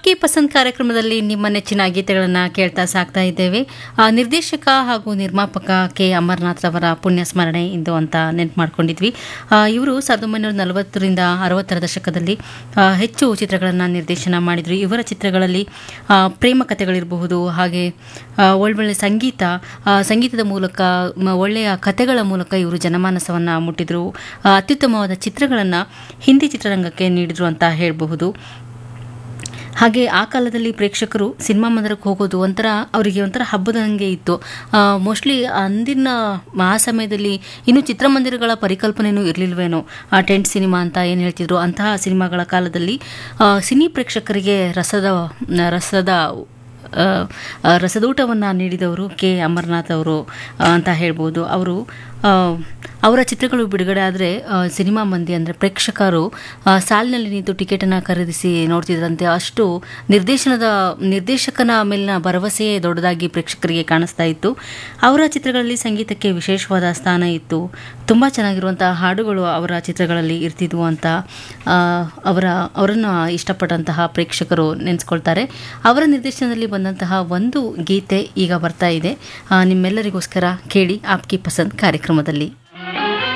ಆಪ್ಗೆ ಪಸಂದ್ ಕಾರ್ಯಕ್ರಮದಲ್ಲಿ ನಿಮ್ಮ ನೆಚ್ಚಿನ ಗೀತೆಗಳನ್ನು ಕೇಳ್ತಾ ಸಾಕ್ತಾ ಇದ್ದೇವೆ ಆ, ನಿರ್ದೇಶಕ ಹಾಗೂ ನಿರ್ಮಾಪಕ ಕೆ ಅಮರ್ನಾಥ್ ಅವರ ಪುಣ್ಯ ಸ್ಮರಣೆ ಇಂದು ಅಂತ ನೆನಪು ಮಾಡ್ಕೊಂಡಿದ್ವಿ ಇವರು ಸಾವಿರದ ಒಂಬೈನೂರ ನಲವತ್ತರಿಂದ ಅರವತ್ತರ ದಶಕದಲ್ಲಿ ಆ, ಹೆಚ್ಚು ಚಿತ್ರಗಳನ್ನು ನಿರ್ದೇಶನ ಮಾಡಿದರು ಇವರ ಚಿತ್ರಗಳಲ್ಲಿ ಆ, ಪ್ರೇಮ ಕಥೆಗಳಿರಬಹುದು ಹಾಗೆ ಆ, ಒಳ್ಳೊಳ್ಳೆ ಸಂಗೀತ ಆ, ಸಂಗೀತದ ಮೂಲಕ ಮ- ಒಳ್ಳೆಯ ಕಥೆಗಳ ಮೂಲಕ ಇವರು ಜನಮಾನಸವನ್ನು ಮುಟ್ಟಿದ್ರು ಆ, ಅತ್ಯುತ್ತಮವಾದ ಚಿತ್ರಗಳನ್ನು ಹಿಂದಿ ಚಿತ್ರರಂಗಕ್ಕೆ ನೀಡಿದ್ರು ಅಂತ ಹೇಳಬಹುದು ಹಾಗೆ ಆ ಕಾಲದಲ್ಲಿ ಪ್ರೇಕ್ಷಕರು ಸಿನಿಮಾ ಮಂದಿರಕ್ಕೆ ಹೋಗೋದು ಒಂಥರ ಅವರಿಗೆ ಒಂಥರ ಹಬ್ಬದಂಗೆ ಇತ್ತು ಮೋಸ್ಟ್ಲಿ ಅಂದಿನ ಆ ಸಮಯದಲ್ಲಿ ಇನ್ನು ಚಿತ್ರಮಂದಿರಗಳ ಪರಿಕಲ್ಪನೆಯೂ ಇರಲಿಲ್ವೇನೋ ಆ ಟೆಂಟ್ ಸಿನಿಮಾ ಅಂತ ಏನು ಹೇಳ್ತಿದ್ರು ಅಂತಹ ಸಿನಿಮಾಗಳ ಕಾಲದಲ್ಲಿ ಆ, ಸಿನಿ ಪ್ರೇಕ್ಷಕರಿಗೆ ರಸದ ರಸದ ಆ, ಆ, ರಸದೂಟವನ್ನು ನೀಡಿದವರು ಕೆ ಅಮರ್ನಾಥ್ ಅವರು ಆ, ಅಂತ ಹೇಳ್ಬೋದು ಅವರು ಆ, ಅವರ ಚಿತ್ರಗಳು ಬಿಡುಗಡೆ ಆದರೆ ಸಿನಿಮಾ ಮಂದಿ ಅಂದರೆ ಪ್ರೇಕ್ಷಕರು ಆ, ಸಾಲಿನಲ್ಲಿ ನಿಂತು ಟಿಕೆಟನ್ನು ಖರೀದಿಸಿ ನೋಡ್ತಿದ್ರಂತೆ ಅಷ್ಟು ನಿರ್ದೇಶನದ ನಿರ್ದೇಶಕನ ಮೇಲಿನ ಭರವಸೆಯೇ ದೊಡ್ಡದಾಗಿ ಪ್ರೇಕ್ಷಕರಿಗೆ ಕಾಣಿಸ್ತಾ ಇತ್ತು ಅವರ ಚಿತ್ರಗಳಲ್ಲಿ ಸಂಗೀತಕ್ಕೆ ವಿಶೇಷವಾದ ಸ್ಥಾನ ಇತ್ತು ತುಂಬ ಚೆನ್ನಾಗಿರುವಂತಹ ಹಾಡುಗಳು ಅವರ ಚಿತ್ರಗಳಲ್ಲಿ ಇರ್ತಿದ್ವು ಅಂತ ಆ, ಅವರ ಅವರನ್ನು ಇಷ್ಟಪಟ್ಟಂತಹ ಪ್ರೇಕ್ಷಕರು ನೆನೆಸ್ಕೊಳ್ತಾರೆ ಅವರ ನಿರ್ದೇಶನದಲ್ಲಿ ಬಂದಂತಹ ಒಂದು ಗೀತೆ ಈಗ ಬರ್ತಾ ಇದೆ ಆ, ನಿಮ್ಮೆಲ್ಲರಿಗೋಸ್ಕರ ಕೇಳಿ ಆಪ್ಕಿ ಪಸಂದ್ ಕಾರ್ಯಕ್ರಮದಲ್ಲಿ